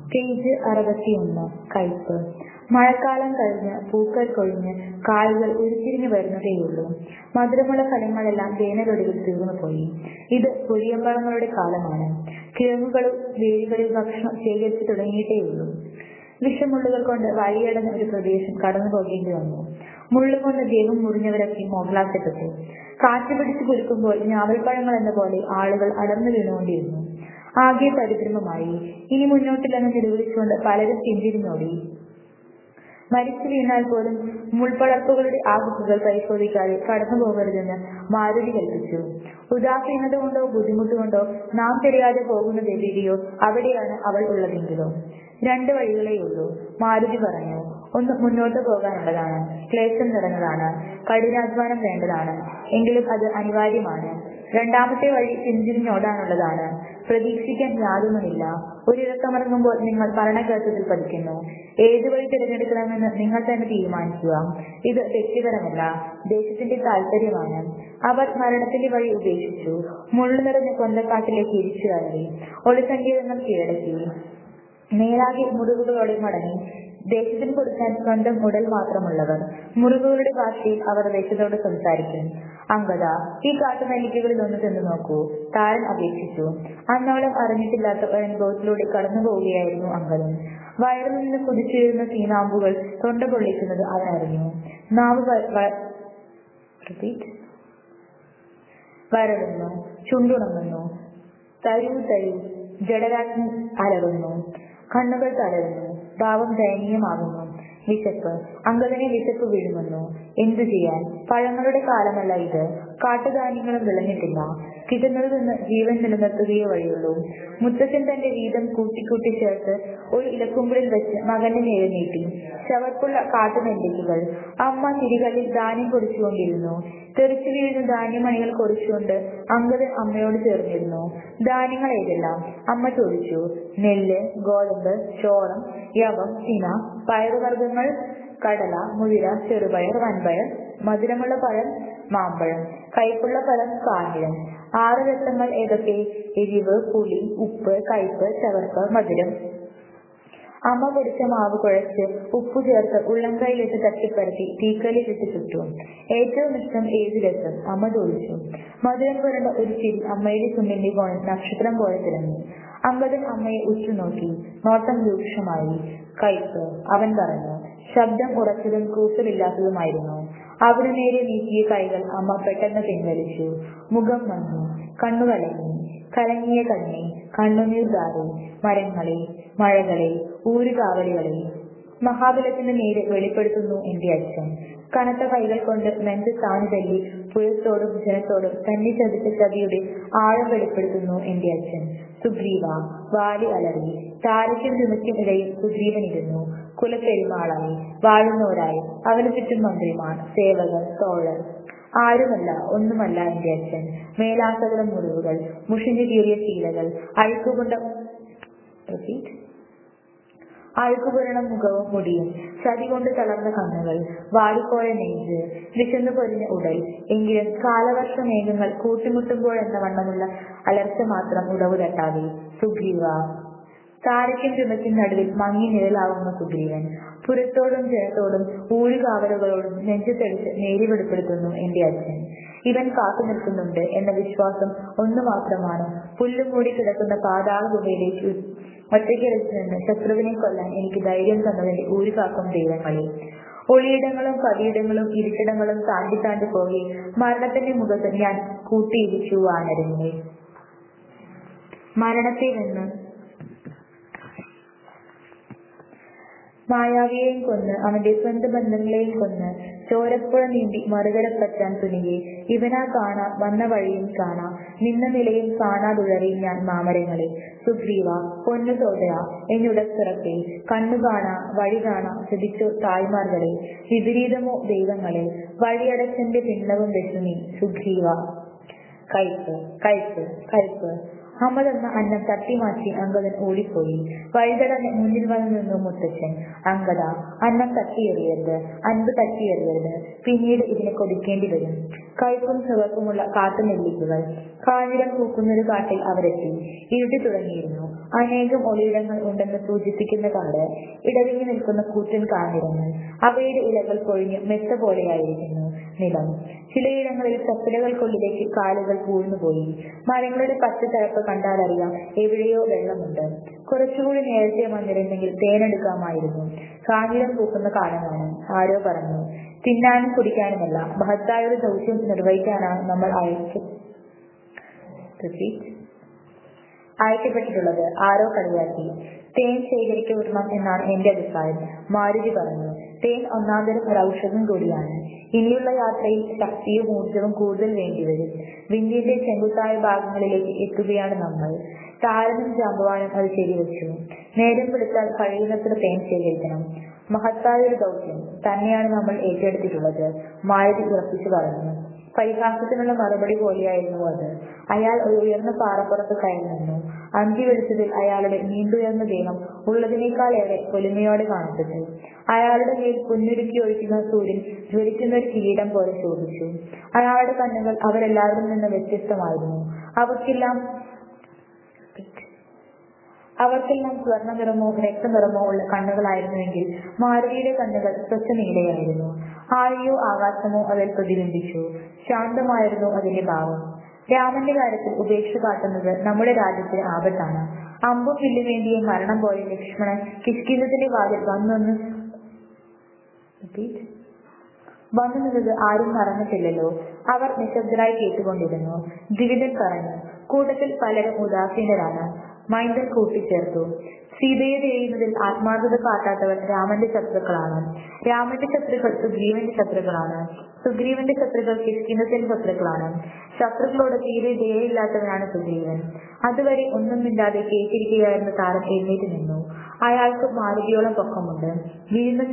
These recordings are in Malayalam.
പേജ് അറുപത്തിയൊന്ന് കയ്പ് മഴക്കാലം കഴിഞ്ഞ് പൂക്കൾ കൊഴിഞ്ഞ് കായ്കൾ ഉരുത്തിരിഞ്ഞു വരുന്നതേയുള്ളൂ മധുരമുള്ള ഫലങ്ങളെല്ലാം വേനലൊടുവിൽ തീർന്നുപോയി ഇത് പുളിയമ്പഴങ്ങളുടെ കാലമാണ് കിഴങ്ങുകളും വേരുകളിൽ ഭക്ഷണം ശേഖരിച്ചു തുടങ്ങിയിട്ടേയുള്ളൂ വിഷമുള്ളുകൾ കൊണ്ട് വഴിയടഞ്ഞ ഒരു പ്രദേശം കടന്നു പോകേണ്ടി വന്നു മുള്ളുകൊണ്ട് ദേഹം മുറിഞ്ഞവരൊക്കെ മോഹ്ലാസപ്പെട്ടു കാറ്റ് പിടിച്ചു കുലുക്കുമ്പോൾ ഞാവൽപ്പഴങ്ങൾ എന്ന പോലെ ആളുകൾ അടർന്നു വീണുകൊണ്ടിരുന്നു ആകെ പരിഭ്രമമായി ഇനി മുന്നോട്ടില്ലെന്ന് നിലവിളിച്ചുകൊണ്ട് പലരും പിന്തിരിഞ്ഞോടി മരിച്ചു വീണാൽ പോലും മുൾപ്പടർപ്പുകളുടെ ആകുകൾ പരിശോധിക്കാതെ കടന്നു പോകരുതെന്ന് മാരുതി കൽപ്പിച്ചു ഉദാസീനത കൊണ്ടോ ബുദ്ധിമുട്ട് കൊണ്ടോ നാം തിരയാതെ പോകുന്നത് എവിടെയോ അവിടെയാണ് അവൾ ഉള്ളതെങ്കിലോ രണ്ട് വഴികളേ ഉള്ളൂ മാരുതി പറഞ്ഞു ഒന്ന് മുന്നോട്ട് പോകാനുള്ളതാണ് ക്ലേശം നിറഞ്ഞതാണ് കഠിനാധ്വാനം വേണ്ടതാണ് എങ്കിലും അത് അനിവാര്യമാണ് രണ്ടാമത്തെ വഴി പിന്തിരിഞ്ഞോടാനുള്ളതാണ് പ്രതീക്ഷിക്കാൻ യാതൊന്നുമില്ല ഒരിറക്കമിറങ്ങുമ്പോൾ നിങ്ങൾ മരണഘട്ടത്തിൽ പതിക്കുന്നു ഏത് വഴി തിരഞ്ഞെടുക്കണമെന്ന് നിങ്ങൾ തന്നെ തീരുമാനിക്കുക ഇത് വ്യക്തിപരമല്ല ദേശത്തിന്റെ താല്പര്യമാണ് അവർ മരണത്തിന്റെ വഴി ഉപേക്ഷിച്ചു മുള്ളു നിറഞ്ഞ കൊന്തക്കാട്ടിലേക്ക് ഇരിച്ചു കയറി ഒളിസങ്കേതങ്ങൾ കീഴടക്കി നേരാകെ മുറിവുകളോടെ മടങ്ങി ദേശത്തിന് കൊടുക്കാൻ സ്വന്തം ഉടൽ മാത്രമുള്ളവർ മുറിവുകളുടെ ഭാഷയിൽ അവർ ദേശത്തോട് സംസാരിക്കും അങ്കത ഈ കാട്ടുനെല്ലിക്കകളിൽ ഒന്ന് ചെന്ന് നോക്കൂ താരൻ അപേക്ഷിച്ചു അന്നോളം അറിഞ്ഞിട്ടില്ലാത്ത ഒരു അനുഭവത്തിലൂടെ കടന്നു പോവുകയായിരുന്നു അങ്കദൻ വയറിൽ നിന്ന് കുതിച്ചുയരുന്ന തീനാമ്പുകൾ തൊണ്ട പൊള്ളിക്കുന്നത് അവൻ അറിഞ്ഞു നാവ് വരളുന്നു ചുണ്ടുണങ്ങുന്നു തരൂ തരൂ ജഡരാജ്ഞി അലറുന്നു കണ്ണുകൾ തളരുന്നു ഭാവം ദയനീയമാകുന്നു വിശപ്പ് അങ്കദനെ വിശപ്പ് വീഴുമെന്നു എന്തു ചെയ്യാൻ പഴങ്ങളുടെ കാലമല്ല ഇത് കാട്ടുധാന്യങ്ങളും വിളഞ്ഞിട്ടില്ല കിട്ടുന്നതിൽ നിന്ന് ജീവൻ നിലനിർത്തുകയേ വഴിയുള്ളൂ മുത്തച്ഛൻ തന്റെ വീതം കൂട്ടിക്കൂട്ടി ചേർത്ത് ഒരു ഇലക്കുമ്പിളിൽ വെച്ച് മകന്റെ നേരെ നീട്ടി ചവർപ്പുള്ള കാട്ടുനെല്ലിക്കുകൾ അമ്മ തിരികളിൽ ധാന്യം കുറിച്ചുകൊണ്ടിരുന്നു തെറിച്ചു വീഴുന്ന ധാന്യമണികൾ കുറിച്ചുകൊണ്ട് അങ്കദൻ അമ്മയോട് ചേർന്നിരുന്നു ധാന്യങ്ങൾ ഏതെല്ലാം അമ്മ ചോദിച്ചു നെല്ല് ഗോതമ്പ് ചോളം യവം തിന പയറുവർഗ്ഗങ്ങൾ കടല മുതിര ചെറുപയർ വൻപയർ മധുരമുള്ള പഴം മാമ്പഴം കയ്പുള്ള പഴം കാഞ്ഞിരം ആറ് രസങ്ങൾ ഏതൊക്കെ എരിവ് പുളി ഉപ്പ് കയ്പ് ചവർപ്പ് മധുരം അമ്മ പൊടിച്ച മാവ് കുഴച്ച് ഉപ്പു ചേർത്ത് ഉള്ളംകൈയിലിട്ട് തട്ടിപ്പരത്തി തീക്കലിലിട്ട് ചുട്ടു ഏറ്റവും ഇഷ്ടം ഏത് രസം അമ്മ ചോദിച്ചു മധുരം പുരണ്ട ഒരു ചിരി അമ്മയുടെ ചുണ്ടിന്റെ കോണിൽ നക്ഷത്രം പോലെ തിരഞ്ഞു അങ്കദൻ അമ്മയെ ഉറ്റുനോക്കി നോട്ടം രൂക്ഷമായി കയ്പ് അവൻ പറഞ്ഞു ശബ്ദം ഉറച്ചതും കൂസലില്ലാത്തതുമായിരുന്നു അവിടെ നേരെ നീക്കിയ കൈകൾ അമ്മ പെട്ടെന്ന് പിൻവലിച്ചു മുഖം മങ്ങി കണ്ണുകലങ്ങി കലങ്ങിയ കണ്ണി കണ്ണുനീർ ദാറി മരങ്ങളെ മഴകളെ ഊരുകാവലികളെ മഹാബലത്തിന്റെ നേര് വെളിപ്പെടുത്തുന്നു എന്റെ അച്ഛൻ കനത്ത കൈകൾ കൊണ്ട് നെഞ്ച് താണു തല്ലി പുഴത്തോടും ജനത്തോടും തന്നെ ചതിച്ച ചതിയുടെ ആഴം വെളിപ്പെടുത്തുന്നു എന്റെ അച്ഛൻ സുഗ്രീവ വാലി അലറി താരയ്ക്കും ചുമയ്ക്കും ഇടയിൽ സുഗ്രീവനിരുന്നു കുലപ്പെരുമാളായി വാഴുന്നവരായി അവന് ചുറ്റും മന്ത്രിമാർ സേവകർ തോഴർ ആരുമല്ല ഒന്നുമല്ല എന്റെ അച്ഛൻ മേലാസകലം മുറിവുകൾ മുഷിഞ്ഞു കീറിയ ശീലകൾ അഴുക്കുകൊണ്ട അഴുക്കുപുരണ മുഖവും മുടിയും ചതി കൊണ്ട് തളർന്ന കണ്ണുകൾ വാടിപ്പോയ നെഞ്ച് വിശന്നു പൊരിഞ്ഞ ഉടൽ എങ്കിലും കാലവർഷ മേഘങ്ങൾ കൂട്ടിമുട്ടുമ്പോഴെന്ന വണ്ണമുള്ള അലർച്ച മാത്രം ഉടവ് തട്ടാതെ സുഗ്രീവ താരയ്ക്കും ചുമയ്ക്കും നടുവിൽ മങ്ങി നിഴലാവുന്ന സുഗ്രീവൻ പുരത്തോടും ജനത്തോടും ഊഴുകാവലുകളോടും നെഞ്ചു തെളിച്ച് നേരി വെളിപ്പെടുത്തുന്നു എന്റെ അച്ഛൻ ഇവൻ കാത്തു നിൽക്കുന്നുണ്ട് എന്ന വിശ്വാസം ഒന്നു മാത്രമാണ് പുല്ലും മൂടി കിടക്കുന്ന പാതാള ഗുഹയിലേക്ക് ഒറ്റയ്ക്കിടച്ചു നിന്ന് ശത്രുവിനെ കൊല്ലാൻ എനിക്ക് ധൈര്യം തന്നതിന്റെ ഊരുകാക്കും ദൈവങ്ങളെ ഒളിയിടങ്ങളും പതിയിടങ്ങളും ഇരുട്ടിടങ്ങളും താണ്ടി താണ്ടി പോയി മരണത്തിന്റെ മുഖത്ത് ഞാൻ കൂട്ടിയിടിച്ചു വാനരങ്ങളെ മരണത്തെ നിന്ന് മായാവിയെയും കൊന്ന് അവന്റെ സ്വന്തം ബന്ധങ്ങളെയും കൊന്ന് ചോരപ്പുഴ നീന്തി മറുകര പറ്റാൻ തുനിയെ ഇവനാ കാണാ വന്ന വഴിയും കാണാ നിന്ന നിലയും കാണാതുഴറി ഞാൻ മാമരങ്ങളെ സുഗ്രീവ പൊന്നു സോദര എന്നുടച്ചിറക്കെ കണ്ണു കാണാ വഴി കാണാ ശ്രദ്ധിച്ചോ തായ്മാർകളെ വിപരീതമോ ദൈവങ്ങളെ വഴിയടച്ചന്റെ പിണ്ണവും വെച്ചു നീ സുഗ്രീവ കയ്പ് കയ്പ് കയ്പ് അഹമ്മദ് എന്ന അന്നം തട്ടിമാറ്റി അങ്കദൻ ഓടിപ്പോയി വഴിതടഞ്ഞ് മുന്നിൽ വന്നു നിന്നു മുത്തച്ഛൻ അങ്കദ അന്നം തട്ടിയെറിയരുത് അൻപ് തട്ടിയെറിയരുത് പിന്നീട് ഇതിനെ കൊടുക്കേണ്ടി വരും കയ്പും ചുവപ്പുമുള്ള കാട്ടുനെല്ലിക്കുകൾ കാഞ്ഞിരം പൂക്കുന്നൊരു കാട്ടിൽ അവരെത്തി ഇരുട്ടി തുടങ്ങിയിരുന്നു അനേകം ഒളിയിടങ്ങൾ ഉണ്ടെന്ന് സൂചിപ്പിക്കുന്ന കാട് ഇടവിങ്ങി നിൽക്കുന്ന കൂറ്റൻ കാഞ്ഞിരങ്ങൾ അവയുടെ ഇലകൾ പൊഴിഞ്ഞ് മെത്ത പോലെയായിരിക്കുന്നു നിലം ചിലയിടങ്ങളിൽ ചപ്പിലകൾക്കുള്ളിലേക്ക് കാലുകൾ പൂഴ്ന്നുപോയി മരങ്ങളുടെ പച്ചത്തരപ്പ് കണ്ടാലറിയാം എവിടെയോ വെള്ളമുണ്ട് കുറച്ചുകൂടി നേരത്തെ വന്നിരുന്നെങ്കിൽ തേനെടുക്കാമായിരുന്നു കാഞ്ഞിരം പൂക്കുന്ന കാലമാണ് ആരോ പറഞ്ഞു തിന്നാനും കുടിക്കാനുമല്ല മഹത്തായ ഒരു ദൗത്യം നിർവഹിക്കാനാണ് നമ്മൾ അയച്ചു അയക്കപ്പെട്ടിട്ടുള്ളത് ആരോ കളിയാക്കി തേൻ ശേഖരിക്കപ്പെടണം എന്നാണ് എന്റെ അഭിപ്രായം മാരുതി പറഞ്ഞു തേൻ ഒന്നാന്തരം ഒരു ഔഷധം കൂടിയാണ് ഇനിയുള്ള യാത്രയിൽ ശക്തിയും ഊർജവും കൂടുതൽ വേണ്ടിവരും വിന്ധ്യന്റെ ചെങ്കുത്തായ ഭാഗങ്ങളിലേക്ക് എത്തുകയാണ് നമ്മൾ താരനും ജാമ്പവാനും അത് ശരിവെച്ചു നേരം പിടിച്ചാൽ കഴിയുന്നത്ര തേൻ ശേഖരിക്കണം മഹത്തായ ഒരു ദൗത്യം തന്നെയാണ് നമ്മൾ ഏറ്റെടുത്തിട്ടുള്ളത് മാരുതി ഉറപ്പിച്ചു പറഞ്ഞു പരിഹാസത്തിനുള്ള മറുപടി പോലെയായിരുന്നു അത് അയാൾ ഒരു ഉയർന്ന പാറപ്പുറത്ത് കയറി നിന്നു അന്തി വെളിച്ചതിൽ അയാളുടെ നീണ്ടുയർന്ന ദേഹം ഉള്ളതിനേക്കാളേറെ പൊലിമയോടെ കാണപ്പെട്ടു അയാളുടെ മേൽ കുഞ്ഞുരുക്കി ഒഴിക്കുന്ന സൂര്യൻ ജ്വലിക്കുന്ന ഒരു കിരീടം പോലെ ശോഭിച്ചു അയാളുടെ കണ്ണുകൾ അവരെല്ലാവരിൽ നിന്ന് വ്യത്യസ്തമായിരുന്നു അവർക്കെല്ലാം അവർക്കെല്ലാം സ്വർണ്ണ നിറമോ രക്തനിറമോ ഉള്ള കണ്ണുകളായിരുന്നുവെങ്കിൽ മാരുതിയുടെ കണ്ണുകൾ സ്വച്ഛ നീലയായിരുന്നു ആഴിയോ ആകാശമോ അതിൽ പ്രതിബിംബിച്ചു ശാന്തമായിരുന്നു അതിന്റെ ഭാവം രാമന്റെ കാര്യത്തിൽ ഉപേക്ഷ കാട്ടുന്നത് നമ്മുടെ രാജ്യത്തിന് ആപത്താണ് അമ്പും വില്ലുവേണ്ടിയ മരണം പോലെ ലക്ഷ്മണൻ കിഷ്കിന്നത്തിന്റെ വാതിൽ വന്നൊന്ന് വന്നു നിന്നത് ആരും മറന്നിട്ടില്ലല്ലോ അവർ നിശബ്ദരായി കേട്ടുകൊണ്ടിരുന്നു ദ്വിവിധൻ പറഞ്ഞു കൂട്ടത്തിൽ പലരും ഉദാസീനരാണ് മൈന്ദൻ കൂട്ടിച്ചേർത്തു സീതയെ തിരയുന്നതിൽ ആത്മാർത്ഥത കാട്ടാത്തവർ രാമന്റെ ശത്രുക്കളാണ് രാമന്റെ ശത്രുക്കൾ സുഗ്രീവന്റെ ശത്രുക്കളാണ് സുഗ്രീവന്റെ ശത്രുക്കൾ കിഷ്കിന്നത്തിന്റെ ശത്രുക്കളാണ് ശത്രുക്കളോട് തീരെ ദയയില്ലാത്തവനാണ് സുഗ്രീവൻ അതുവരെ ഒന്നുമില്ലാതെ കേട്ടിരിക്കുകയായിരുന്ന താരം എഴുന്നേറ്റ് നിന്നു അയാൾക്ക് മാരുതിയോളം പൊക്കമുണ്ട് വീണ്ടും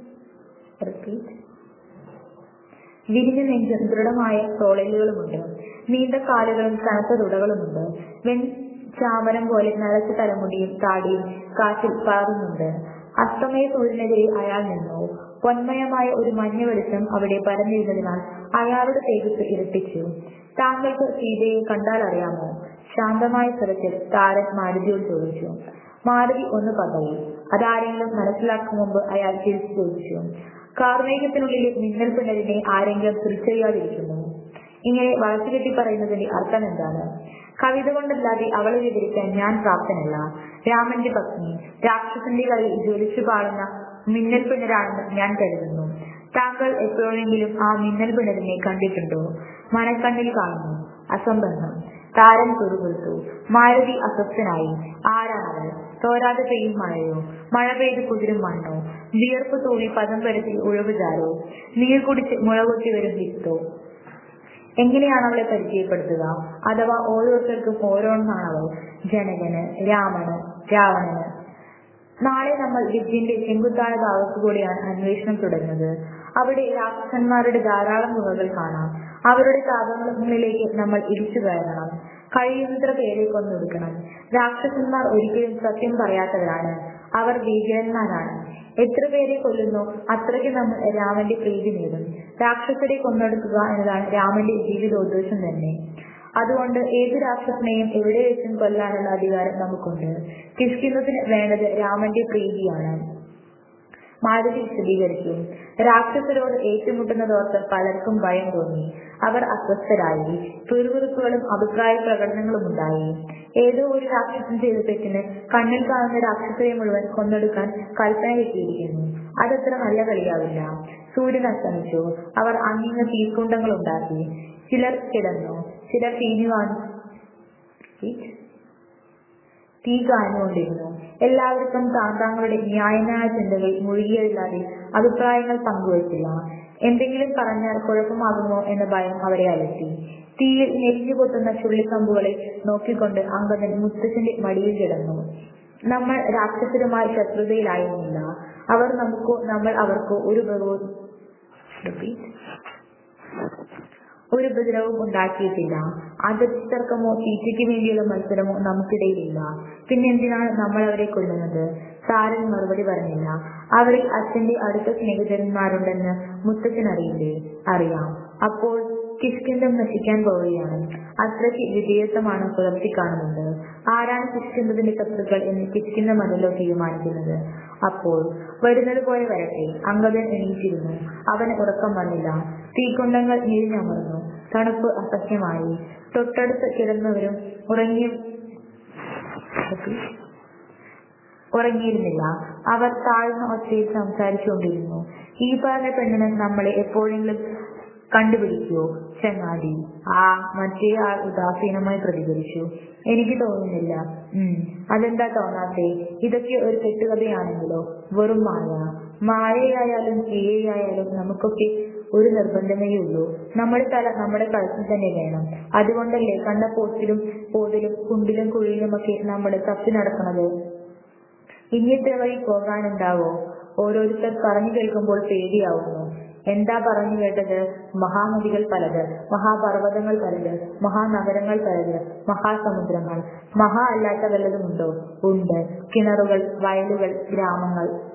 വിരിഞ്ഞ നെഞ്ചും ദൃഢമായ തോളലുകളുമുണ്ട് നീണ്ട കാലുകളും കനത്ത തുടകളുമുണ്ട് വെൺ ചാമരം പോലെ നരച്ച തലമുടിയും താടിയും കാറ്റിൽ പാറുന്നുണ്ട് അസ്തമയ സൂര്യനെതിരെ അയാൾ നിന്നു പൊന്മയമായ ഒരു മഞ്ഞ വെളിച്ചം അവിടെ പരന്നിരുന്നതിനാൽ അയാളുടെ തേജസ് ഇരട്ടിച്ചു താങ്കൾക്ക് സീതയെ കണ്ടാൽ അറിയാമോ ശാന്തമായ സ്വരത്തിൽ താരൻ മാരുതിയോട് ചോദിച്ചു മാരുതി ഒന്ന് പതറി അതാരെങ്കിലും മനസ്സിലാക്കും മുമ്പ് അയാൾ തിരിച്ചു ചോദിച്ചു കാർമേഘത്തിനുള്ളിലെ മിന്നൽ പിണരിനെ ആരെങ്കിലും തിരിച്ചറിയാതിരിക്കുന്നു ഇങ്ങനെ വളച്ചുകെട്ടി പറയുന്നതിന്റെ അർത്ഥം എന്താണ് കവിത കൊണ്ടല്ലാതെ അവളെ വിവരിക്കാൻ ഞാൻ പ്രാപ്തനല്ല രാമന്റെ പത്നി രാക്ഷസന്റെ കയ്യിൽ ജ്വലിച്ചു പാടുന്ന മിന്നൽ പിണരാണെന്ന് ഞാൻ കരുതുന്നു താങ്കൾ എപ്പോഴെങ്കിലും ആ മിന്നൽ പിണരിനെ കണ്ടിട്ടുണ്ടോ മനക്കണ്ണിൽ കാണുന്നു അസംബന്ധം താരൻ തുറുകൊടുത്തു മാരുതി അസ്വസ്ഥനായി ആരാണവൾ തോരാതെ പെയ്യും മഴയോ മഴ പെയ്ത് കുതിരും മണ്ണോ വിയർപ്പ് തൂവി പദം പരത്തി ഉഴവുചാരോ നീർ കുടിച്ച് മുളകൊത്തി വരും വിത്തോ എങ്ങനെയാണ് അവളെ പരിചയപ്പെടുത്തുക അഥവാ ഓരോരുത്തർക്കും ഓരോന്നാണവൾ ജനകന് രാമന് രാവണന് നാളെ നമ്മൾ വിദ്യന്റെ ചെങ്കുത്തായ ഭാഗത്തു കൂടിയാണ് അന്വേഷണം തുടരുന്നത് അവിടെ രാക്ഷസന്മാരുടെ ധാരാളം ഗുഹകൾ കാണാം അവരുടെ താപങ്ങളിലേക്ക് നമ്മൾ ഇടിച്ചു കയറണം കഴിയുന്നത്ര പേരെ കൊന്നൊടുക്കണം രാക്ഷസന്മാർ ഒരിക്കലും സത്യം പറയാത്തവരാണ് അവർ ഭീകരന്മാരാണ് എത്ര പേരെ കൊല്ലുന്നു അത്രയ്ക്ക് നമ്മൾ രാമന്റെ പ്രീതി നേടും രാക്ഷസരെ കൊന്നൊടുക്കുക എന്നതാണ് രാമന്റെ ജീവിതോദ്ദേശം തന്നെ അതുകൊണ്ട് ഏത് രാക്ഷസനെയും എവിടെ വെച്ചും കൊല്ലാനുള്ള അധികാരം നമുക്കുണ്ട് കിഷ്കിന്നത്തിന് വേണ്ടത് രാമന്റെ പ്രീതിയാണ് മാരുതി വിശദീകരിച്ചു രാക്ഷസരോട് ഏറ്റുമുട്ടുന്നതോർത്ത് പലർക്കും ഭയം തോന്നി അവർ അസ്വസ്ഥരായി പിറുപിറുപ്പുകളും അഭിപ്രായ പ്രകടനങ്ങളും ഉണ്ടായി ഏതോ ഒരു രാക്ഷസൻ ചെയ്ത തെറ്റിന് കണ്ണിൽ കാണുന്ന രാക്ഷസരെ മുഴുവൻ കൊന്നെടുക്കാൻ കൽപ്പന കിട്ടിയിരിക്കുന്നു അതത്ര നല്ല കളിയാവില്ല സൂര്യൻ അസ്തമിച്ചു അവർ അങ്ങിങ്ങ തീക്കുണ്ടങ്ങൾ ഉണ്ടാക്കി ചിലർ കിടന്നു ചിലർ തീഞ്ഞു കാണു തീ കാഞ്ഞുകൊണ്ടിരുന്നു എല്ലാവർക്കും താന്താങ്ങളുടെ ന്യായമായ ചിന്തകൾ മുഴുകിയതില്ലാതെ അഭിപ്രായങ്ങൾ പങ്കുവച്ചില്ല എന്തെങ്കിലും പറഞ്ഞാൽ കുഴപ്പമാകുമോ എന്ന ഭയം അവരെ അലട്ടി തീയിൽ നെരിഞ്ഞു പൊട്ടുന്ന ചുള്ളിക്കമ്പുകളെ നോക്കിക്കൊണ്ട് അങ്കദൻ മുത്തച്ഛന്റെ മടിയിൽ കിടന്നു നമ്മൾ രാക്ഷസരുമായി ശത്രുതയിലായിരുന്നില്ല അവർ നമുക്കോ നമ്മൾ അവർക്കോ ഒരു ഒരു ഉപദ്രവവും ഉണ്ടാക്കിയിട്ടില്ല അതിർത്തി തർക്കമോ തീറ്റയ്ക്ക് വേണ്ടിയുള്ള മത്സരമോ നമുക്കിടയിലില്ല പിന്നെന്തിനാണ് നമ്മൾ അവരെ കൊല്ലുന്നത് സാരൻ മറുപടി പറഞ്ഞില്ല അവരിൽ അച്ഛന്റെ അടുത്ത സ്നേഹിതന്മാരുണ്ടെന്ന് മുത്തച്ഛൻ അറിയില്ലേ അറിയാം അപ്പോൾ കിഷ്കിന്ധം നശിക്കാൻ പോവുകയാണ് അത്രയ്ക്ക് വിധേയത്വമാണ് പുലർത്തി കാണുന്നത് ആരാണ് കിഷ്കിന്ധത്തിന്റെ ശത്രുക്കൾ എന്ന് കിഷ്കിന്ധമല്ലോ തീരുമാനിക്കുന്നത് അപ്പോൾ വരുന്നത് പോലെ വരട്ടെ അംഗദൻ എണീച്ചിരുന്നു അവന് ഉറക്കം വന്നില്ല തീക്കുണ്ടങ്ങൾ ഞെരിഞ്ഞമർന്നു തണുപ്പ് അസഹ്യമായി തൊട്ടടുത്ത് കിടന്നവരും ഉറങ്ങി ഉറങ്ങിയിരുന്നില്ല അവർ താഴ്ന്ന ഒച്ചയിൽ സംസാരിച്ചുകൊണ്ടിരുന്നു ഈ പറഞ്ഞ പെണ്ണിന് നമ്മളെ എപ്പോഴെങ്കിലും കണ്ടുപിടിക്കുവോ ചങ്ങാതി ആ മറ്റേ ആൾ ഉദാസീനമായി പ്രതികരിച്ചു എനിക്ക് തോന്നുന്നില്ല ഉം അതെന്താ തോന്നാത്തെ ഇതൊക്കെ ഒരു കെട്ടുകഥയാണെങ്കിലോ വെറും മായ മായയായാലും കീഴയായാലും നമുക്കൊക്കെ ഒരു നിർബന്ധമേ ഉള്ളൂ നമ്മുടെ തല നമ്മുടെ കഴുത്തിൽ തന്നെ വേണം അതുകൊണ്ടല്ലേ കണ്ട പോസ്റ്റിലും പോതിലും കുണ്ടിലും കുഴിയിലുമൊക്കെ നമ്മൾ തപ്പി നടക്കുന്നത് ഇനിയത്തെ വഴി പോകാനുണ്ടാവോ ഓരോരുത്തർ പറഞ്ഞു കേൾക്കുമ്പോൾ പേടിയാവുന്നു എന്താ പറഞ്ഞു കേട്ടത് മഹാനദികൾ പലത് മഹാപർവ്വതങ്ങൾ പലത് മഹാനഗരങ്ങൾ പലത് മഹാസമുദ്രങ്ങൾ മഹാ അല്ലാത്ത വല്ലതുമുണ്ടോ ഉണ്ട് കിണറുകൾ വയലുകൾ ഗ്രാമങ്ങൾ